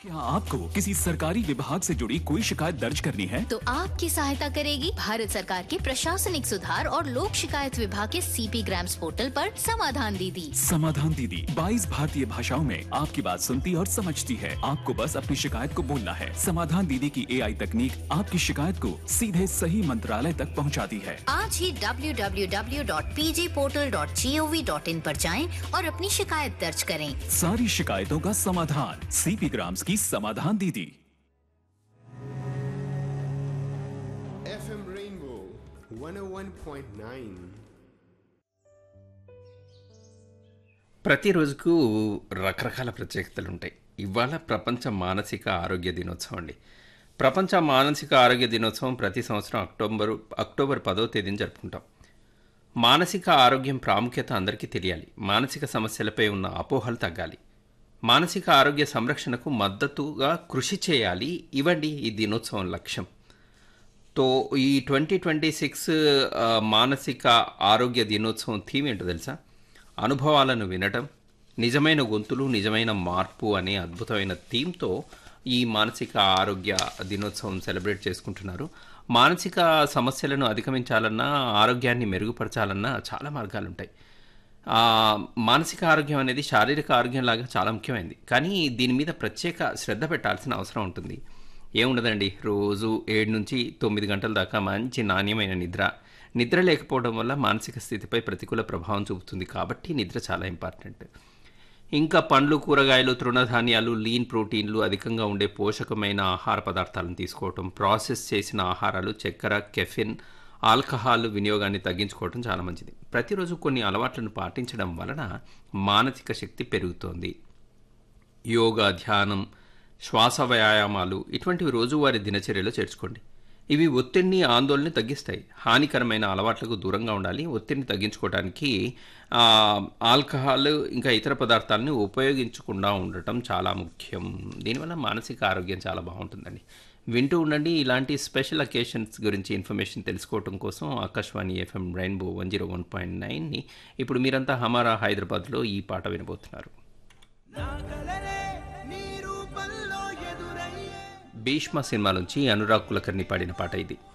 क्या आपको किसी सरकारी विभाग से जुड़ी कोई शिकायत दर्ज करनी है तो आपकी सहायता करेगी भारत सरकार के प्रशासनिक सुधार और लोक शिकायत विभाग के सीपी ग्राम्स पोर्टल पर समाधान दीदी समाधान दीदी 22 भारतीय भाषाओं में आपकी बात सुनती और समझती है आपको बस अपनी शिकायत को बोलना है समाधान दीदी की एआई तकनीक आपकी शिकायत को सीधे सही मंत्रालय तक पहुंचाती है आज ही www.pjportal.gov.in पर जाएं और अपनी शिकायत दर्ज करें सारी शिकायतों का समाधान सीपी ग्राम्स की समाधान दीदी FM Rainbow 101.9. ప్రతిరోజుకు రకరకాల ప్రత్యేకతలు ఉంటాయి ఇవాళ ప్రపంచ మానసిక ఆరోగ్య దినోత్సవం అండి ప్రపంచ మానసిక ఆరోగ్య దినోత్సవం ప్రతి సంవత్సరం అక్టోబర్ అక్టోబర్ పదో తేదీన జరుపుకుంటాం మానసిక ఆరోగ్యం ప్రాముఖ్యత అందరికీ తెలియాలి మానసిక సమస్యలపై ఉన్న అపోహలు తగ్గాలి మానసిక ఆరోగ్య సంరక్షణకు మద్దతుగా కృషి చేయాలి ఇవ్వండి ఈ దినోత్సవం లక్ష్యం తో ఈ ట్వంటీ ట్వంటీ సిక్స్ మానసిక ఆరోగ్య దినోత్సవం థీమ్ ఏంటో తెలుసా అనుభవాలను వినటం నిజమైన గొంతులు నిజమైన మార్పు అనే అద్భుతమైన థీమ్తో ఈ మానసిక ఆరోగ్య దినోత్సవం సెలబ్రేట్ చేసుకుంటున్నారు మానసిక సమస్యలను అధిగమించాలన్నా ఆరోగ్యాన్ని మెరుగుపరచాలన్నా చాలా మార్గాలు ఉంటాయి ఆ, మానసిక ఆరోగ్యం అనేది శారీరక ఆరోగ్యం లాగా చాలా ముఖ్యమైనది కానీ దీని మీద ప్రత్యేక శ్రద్ధ పెట్టాల్సిన అవసరం ఉంటుంది ఏముండదండి రోజు ఏడు నుంచి తొమ్మిది గంటల దాకా మంచి నాణ్యమైన నిద్ర నిద్ర లేకపోవడం వల్ల మానసిక స్థితిపై ప్రతికూల ప్రభావం చూపుతుంది కాబట్టి నిద్ర చాలా ఇంపార్టెంట్ ఇంకా పండ్లు కూరగాయలు తృణధాన్యాలు లీన్ ప్రోటీన్లు అధికంగా ఉండే పోషకమైన ఆహార పదార్థాలను తీసుకోవటం ప్రాసెస్ చేసిన ఆహారాలు చక్కెర కెఫిన్ ఆల్కహాల్ వినియోగాన్ని తగ్గించుకోవటం చాలా మంచిది ప్రతిరోజు కొన్ని అలవాట్లను పాటించడం వలన మానసిక శక్తి పెరుగుతోంది యోగా ధ్యానం శ్వాస వ్యాయామాలు ఇటువంటివి రోజువారీ దినచర్యలో చేర్చుకోండి ఇవి ఒత్తిడిని ఆందోళన తగ్గిస్తాయి హానికరమైన అలవాట్లకు దూరంగా ఉండాలి ఒత్తిడిని తగ్గించుకోవడానికి ఆ, ఆల్కహాల్ ఇంకా ఇతర పదార్థాలను ఉపయోగించకుండా ఉండటం చాలా ముఖ్యం దీనివల్ల మానసిక ఆరోగ్యం చాలా బాగుంటుందండి వింటూ ఉండండి ఇలాంటి స్పెషల్ అకేషన్స్ గురించి ఇన్ఫర్మేషన్ తెలుసుకోవటం కోసం Akashvani FM Rainbow one zero one point నైన్ని ఇప్పుడు మీరంతా హమారా హైదరాబాద్లో ఈ పాట వినబోతున్నారు భీష్మ సినిమా నుంచి అనురాగ్ కులకర్ణి పాడిన పాట ఇది